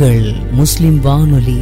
உங்கள் முஸ்லிம் வானொலி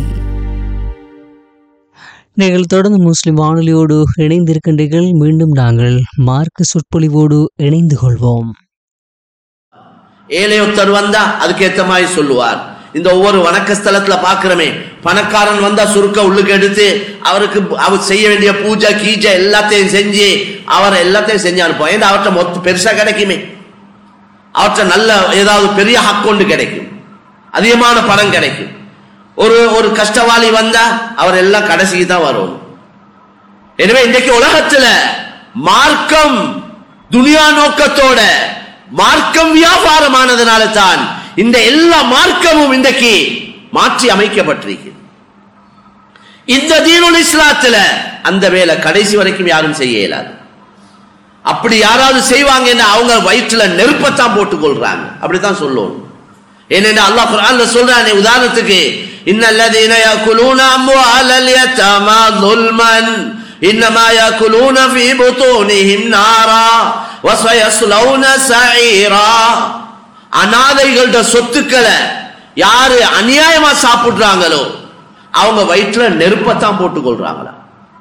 நீங்கள் தொடர்ந்து முஸ்லிம் வானொலியோடு இணைந்திருக்கின்றீர்கள் மீண்டும் நாங்கள் மார்க்க சொற்பொழிவோடு இணைந்து கொள்வோம் ஏழையொத்தர் வந்தா அதுக்கு ஏத்த மாதிரி சொல்லுவார் இந்த ஒவ்வொரு வணக்க ஸ்தலத்துல பாக்குறமே பணக்காரன் வந்தா சுருக்க உள்ளுக்கு எடுத்து அவருக்கு அவர் செய்ய வேண்டிய பூஜை கீஜை எல்லாத்தையும் செஞ்சு அவர் எல்லாத்தையும் செஞ்சு அனுப்புவோம் ஏன்னா அவர்கிட்ட மொத்த பெருசா கிடைக்குமே அவர்கிட்ட நல்ல ஏதாவது பெரிய ஹக்கொண்டு கிடைக்கும் அதிகமான பணம் கிடைக்கும் ஒரு ஒரு கஷ்டவாளி வந்தா அவர் எல்லாம் கடைசிக்கு தான் வரும் எனவே இன்றைக்கு உலகத்துல மார்க்கம் துனியா நோக்கத்தோட மார்க்கம் வியாபாரமானதுனால தான் இந்த எல்லா மார்க்கமும் இன்றைக்கு மாற்றி அமைக்கப்பட்டிருக்கு இந்த தீனுல் இஸ்லாத்துல அந்த வேலை கடைசி வரைக்கும் யாரும் செய்ய இயலாது அப்படி யாராவது செய்வாங்கன்னா அவங்க வயிற்றுல நெருப்பத்தான் போட்டுக் கொள்றாங்க அப்படித்தான் சொல்லணும் ஏனென்றா அல்லாஹ் குர்ஆன்ல சொல்றானே உதாரணத்துக்கு இன்னல்லதீன யாக்குலூன அம்வாலல் யதாமா ظلمًا இன்னமா யாக்குலூன ஃபீ புதூனிஹிம் நாரா வஸயஸ்லௌன சஈரா அனாதைகளோட சொத்துக்களை யாரு அநியாயமா சாப்பிடுறாங்களோ அவங்க வயிற்றுல நெருப்பத்தான் போட்டுக் கொள்றாங்களா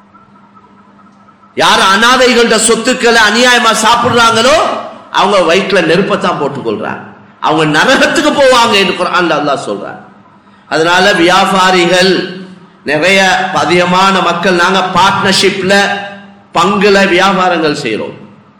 யார் அனாதைகளோட சொத்துக்களை அநியாயமா சாப்பிடுறாங்களோ அவங்க வயிற்றுல நெருப்பத்தான் போட்டுக் கொள்றாங்க அவங்க நரகத்துக்கு போவாங்க என்று குர்ஆன்ல அல்லாஹ் சொல்றாங்க அதனால வியாபாரிகள் நிறைய அதிகமான மக்கள் நாங்க பார்ட்னர்ஷிப்ல பங்குல வியாபாரங்கள் செய்றோம்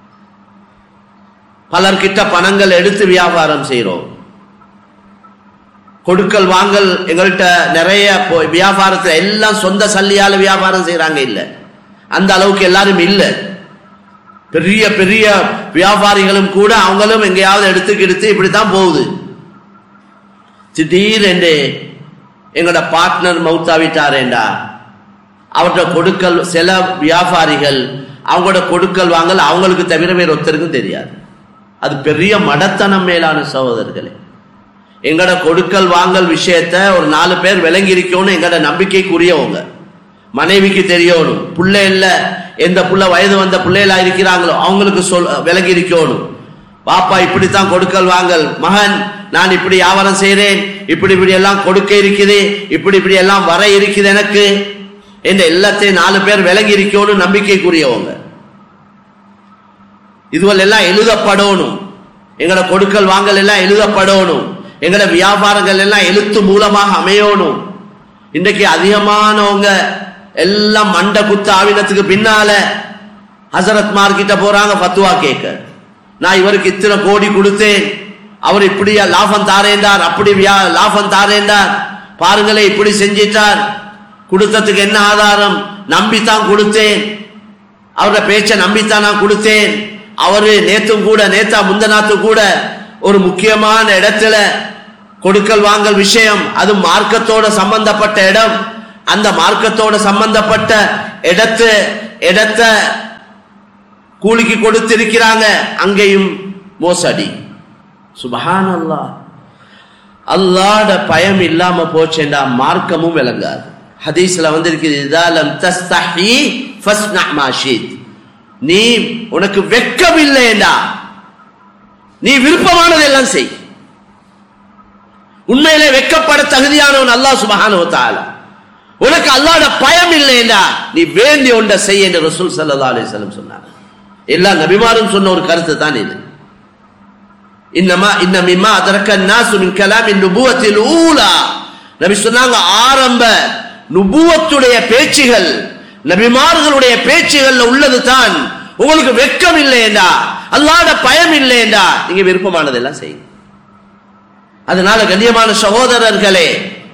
பலர்கிட்ட பணங்கள் எடுத்து வியாபாரம் செய்றோம் கொடுக்கல் வாங்கல் எங்கள்கிட்ட நிறைய போ- வியாபாரத்துல எல்லாம் சொந்த சல்லியால வியாபாரம் செய்றாங்க இல்ல அந்த அளவுக்கு எல்லாரும் இல்ல பெரிய பெரிய வியாபாரிகளும் கூட அவங்களும் எங்கேயாவது எடுத்து எடுத்து இப்படித்தான் போகுது திடீரென்று எங்களோட பார்ட்னர் மௌத்தாவிட்டாரேண்டா அவர்கிட்ட கொடுக்கல் சில வியாபாரிகள் அவங்களோட கொடுக்கல் வாங்கல் அவங்களுக்கு தவிர வேற ஒருத்தருக்கும் தெரியாது அது பெரிய மடத்தனம் மேலான சகோதரர்களே எங்கட கொடுக்கல் வாங்கல் விஷயத்த ஒரு நாலு பேர் விளங்கி இருக்கணும் எங்கட நம்பிக்கைக்குரியவங்க மனைவிக்கு தெரியணும் புள்ள இல்ல எந்த புள்ள வயது வந்த பிள்ளைகளா இருக்கிறாங்களோ அவங்களுக்கு சொல் விளங்கி இருக்கணும் பாப்பா இப்படித்தான் கொடுக்கல் வாங்கல் மகன் நான் இப்படி வியாபாரம் செய்றேன் இப்படி இப்படி எல்லாம் கொடுக்க இருக்குது இப்படி இப்படி எல்லாம் வர இருக்குது எனக்கு என்ற எல்லாத்தையும் நாலு பேர் விளங்கி இருக்கணும் நம்பிக்கைக்குரியவங்க இதுவல் எல்லாம் எழுதப்படணும் எங்கட கொடுக்கல் வாங்கல் எல்லாம் எழுதப்படணும் எங்கட வியாபாரங்கள் எல்லாம் எழுத்து மூலமாக அமையணும் இன்றைக்கு அதிகமானவங்க எல்லாம் மண்ட குத்த ஆவினத்துக்கு பின்னால ஹசரத் மார்க்கிட்ட போறாங்க ஃபத்வா கேட்க நான் இவருக்கு இத்தனை கோடி கொடுத்தேன் அவர் இப்படி லாபம் தாரேண்டார் அப்படி வியா- லாபம் தாரேண்டார் பாருங்களே இப்படி செஞ்சிட்டார் கொடுத்ததுக்கு என்ன ஆதாரம் நம்பித்தான் கொடுத்தேன் அவரோட பேச்சை நம்பித்தான் நான் கொடுத்தேன் அவரு நேத்தும் கூட நேத்தா முந்தநாத்து கூட ஒரு முக்கியமான இடத்துல கொடுக்கல் வாங்கல் விஷயம் அது மார்க்கத்தோட சம்பந்தப்பட்ட இடம் அந்த மார்க்கத்தோட சம்பந்தப்பட்ட இடத்து இடத்த கூலிக்கு கொடுத்திருக்கிறாங்க அங்கேயும் மோசடி சுபஹான் அல்லாஹ் அல்லாட பயம் இல்லாம போச்சேண்டா மார்க்கமும் விளங்காது ஹதீஸ்ல வந்திருக்குது இதாலம் தஸ்தஹி ஃபஸ்னா மா ஷீத் நீ உனக்கு வெட்கம் இல்லையேண்டா நீ விருப்பமானதெல்லாம் செய் உண்மையிலே வெட்கப்பட தகுதியானவன் அல்லாஹ் சுபஹானஹு வ தஆலா உனக்கு அல்லாஹ்ட பயம் இல்லையேண்டா நீ வேண்டிய ஒன்றை செய் என்று ரசூல் ஸல்லல்லாஹு அலைஹி வஸல்லம் சொன்னார் எல்லா நபிமாரும் சொன்ன ஒரு கருத்து தான் இது இன்னமா இன்ன மிம்மா அதரக்க நாசு மின் கலாமின் நுபுவத்தில் ஊலா நபி சொன்னாங்க ஆரம்ப நுபுவத்துடைய பேச்சுகள் நபிமார்களுடைய பேச்சுகள்ல உள்ளது தான் உங்களுக்கு வெட்கம் இல்லையேண்டா அல்லாட பயம் இல்லையேண்டா நீங்க விருப்பமானதெல்லாம் செய்யுங்க அதனால கண்ணியமான சகோதரர்களே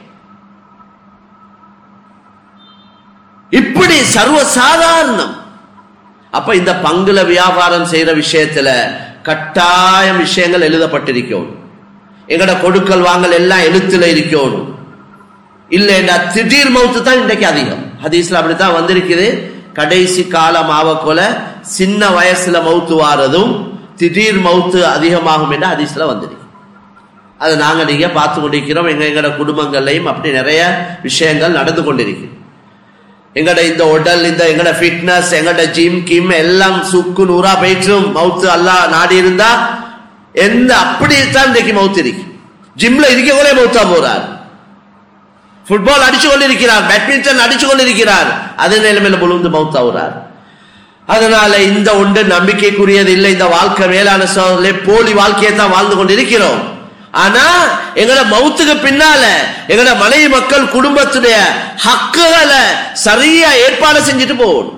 இப்படி சர்வ சாதாரணம் அப்ப இந்த பங்குல வியாபாரம் செய்யற விஷயத்துல கட்டாயம் விஷயங்கள் எழுதப்பட்டிருக்கணும் எங்கட கொடுக்கல் வாங்கல் எல்லாம் எழுத்துல இருக்கணும் இல்லைண்டா திடீர் மவுத்து தான் இன்றைக்கு அதிகம் ஹதீஸ்ல அப்படித்தான் வந்திருக்குது கடைசி காலம் ஆவக்கொல சின்ன வயசுல மவுத்து வாரதும் திடீர் மவுத்து அதிகமாகும் என்று ஹதீஸ்ல வந்திருக்கு அதை நாங்க நீங்க பார்த்து கொண்டிருக்கிறோம் எங்க எங்கட குடும்பங்கள்லையும் அப்படி நிறைய விஷயங்கள் நடந்து கொண்டிருக்கு எங்கட இந்த உடல் இந்த எங்கட ஃபிட்னஸ் எங்கட ஜிம் கிம் எல்லாம் சுக்கு நூறா போயிற்றும் மவுத்து அல்லாஹ் நாடி இருந்தா எந்த அப்படி தான் இன்றைக்கு மவுத்து இருக்கு ஜிம்ல இருக்க கூட மவுத்தா போறார் ஃபுட்பால் அடிச்சு கொண்டிருக்கிறார் பேட்மிண்டன் அடிச்சு கொண்டிருக்கிறார் அதே நிலைமையில விழுந்து மவுத்தாவுறார் அதனால இந்த ஒன்று நம்பிக்கைக்குரியது இல்லை இந்த வாழ்க்கை மேலான சோதனை போலி வாழ்க்கையை தான் வாழ்ந்து கொண்டிருக்கிறோம் ஆனா எங்கட மவுத்துக்கு பின்னால எங்கட மனைவி மக்கள் குடும்பத்துடைய ஹக்குகளை சரியா ஏற்பாடு செஞ்சுட்டு போகணும்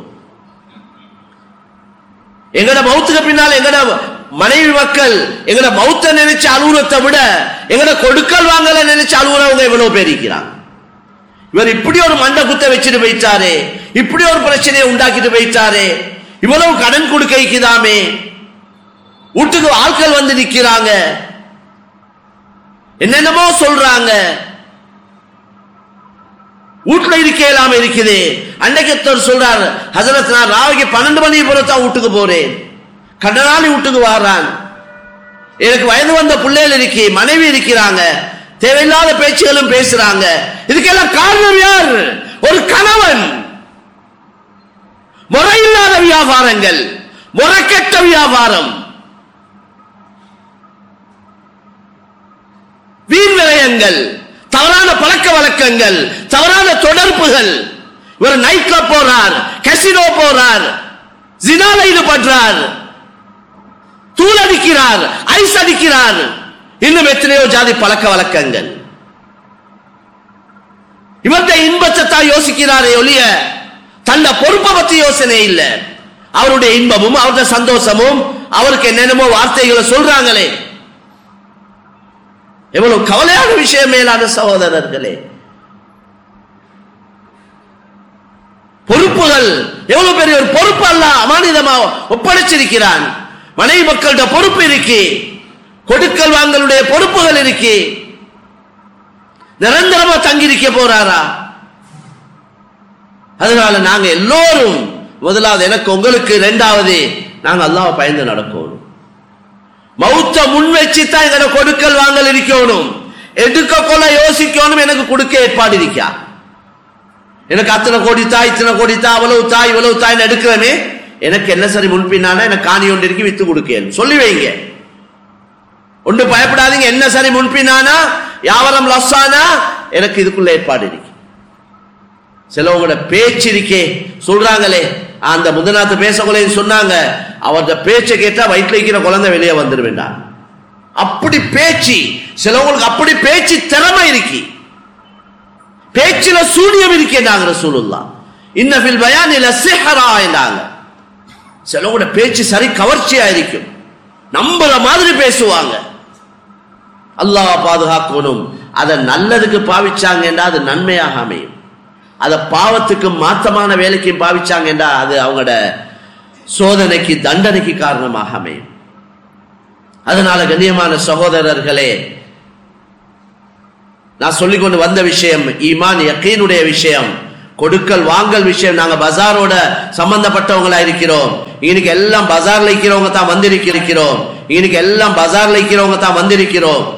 எங்கட மவுத்துக்கு பின்னால எங்கட மனைவி மக்கள் எங்கட மவுத்த நினைச்சு அலுவலத்தை விட எங்கட கொடுக்கல் வாங்கல நினைச்சு அலுவலவங்க எவ்வளவு பேர் இருக்கிறாங்க இவர் இப்படி ஒரு மண்டை குத்த வச்சுட்டு போயிட்டாரே இப்படி ஒரு பிரச்சனையை உண்டாக்கிட்டு போயிட்டாரே இவ்வளவு கடன் கொடுக்க வைக்குதாமே வீட்டுக்கு ஆட்கள் வந்து நிக்கிறாங்க என்னென்னமோ சொல்றாங்க வீட்டுல இருக்க இல்லாம இருக்குது அன்னைக்கு ஒருத்தர் சொல்றார் ஹசரத் நான் ராவைக்கு பன்னெண்டு மணி தான் வீட்டுக்கு போறேன் கடனாளி வீட்டுக்கு வாரான் எனக்கு வயது வந்த பிள்ளைகள் இருக்கு மனைவி இருக்கிறாங்க தேவையில்லாத பேச்சுகளும் பேசுறாங்க இதுக்கெல்லாம் காரணம் யார் ஒரு கணவன் முறையில்லாத வியாபாரங்கள் முறைக்கெட்ட வியாபாரம் வீண் விரயங்கள் தவறான பழக்க வழக்கங்கள் தவறான தொடர்புகள் இவர் நைட் கிளப் போறார் கசினோ போறார் ஜினால ஈடுபடுறார் தூள் அடிக்கிறார் ஐஸ் அடிக்கிறார் இன்னும் எத்தனையோ ஜாதி பழக்க வழக்கங்கள் இவருடைய இன்பத்தை தான் யோசிக்கிறாரே ஒழிய தன்னை பொறுப்பை பத்தி யோசனை இல்ல அவருடைய இன்பமும் அவருடைய சந்தோஷமும் அவருக்கு என்னென்னமோ வார்த்தைகளை சொல்றாங்களே எவ்வளவு கவலையான விஷயம் மேலான சகோதரர்களே பொறுப்புகள் எவ்வளவு பெரிய ஒரு பொறுப்பு அல்ல அமானிதமா ஒப்படைச்சிருக்கிறான் மனைவி மக்கள்கிட்ட பொறுப்பு இருக்கு கொடுக்கல் வாங்கலுடைய பொறுப்புகள் இருக்கு நிரந்தரமா தங்கியிருக்க போறாரா அதனால நாங்க எல்லோரும் முதலாவது எனக்கு உங்களுக்கு இரண்டாவது நாங்க அல்லாஹ் பயந்து நடக்கணும் மௌத்த முன் வச்சு தான் எங்களை கொடுக்கல் வாங்கல் இருக்கணும் எடுக்க கொள்ள யோசிக்கணும் எனக்கு கொடுக்க ஏற்பாடு இருக்கா எனக்கு அத்தனை கோடி தாய் இத்தனை கோடி தா அவ்வளவு தாய் இவ்வளவு தாய் எடுக்கிறேனே எனக்கு என்ன சரி முன்பின்னானா எனக்கு காணி ஒன்று இருக்கு வித்து கொடுக்கேன் சொல்லி வைங்க ஒன்று பயப்படாதீங்க என்ன சரி முன்பின்னானா யாவரம் லஸ்ஸானா எனக்கு இதுக்குள்ள ஏற்பாடு இருக்கு சிலவங்களோட பேச்சு இருக்கே சொல்றாங்களே அந்த முதநாத்து பேசக்குள்ள சொன்னாங்க அவர்த பேச்சை கேட்டா வயிற்றுல இருக்கிற குழந்தை வெளியே வந்துருவேண்டா அப்படி பேச்சு சிலவங்களுக்கு அப்படி பேச்சு திறமை இருக்கு பேச்சுல சூனியம் இருக்கேன்னாங்க ரசூலுல்லா இன்னபில் பயானில சிஹரா என்றாங்க சிலவங்களோட பேச்சு சரி கவர்ச்சியா இருக்கும் நம்புற மாதிரி பேசுவாங்க அல்லாஹ் பாதுகாக்கணும் அதை நல்லதுக்கு பாவிச்சாங்கன்னா அது நன்மையாக அமையும் அதை பாவத்துக்கு மாத்தமான வேலைக்கு பாவிச்சாங்கன்னா அது அவங்களோட சோதனைக்கு தண்டனைக்கு காரணமாக அமையும் அதனால கண்ணியமான சகோதரர்களே நான் சொல்லிக் கொண்டு வந்த விஷயம் ஈமான் யக்கீனுடைய விஷயம் கொடுக்கல் வாங்கல் விஷயம் நாங்க பஜாரோட சம்பந்தப்பட்டவங்களா இருக்கிறோம் இன்னைக்கு எல்லாம் பஜார்ல இருக்கிறவங்க தான் வந்திருக்கிறோம் இன்னைக்கு எல்லாம் பஜார்ல இருக்கிறவங்க தான் வந்திருக்கிறோம்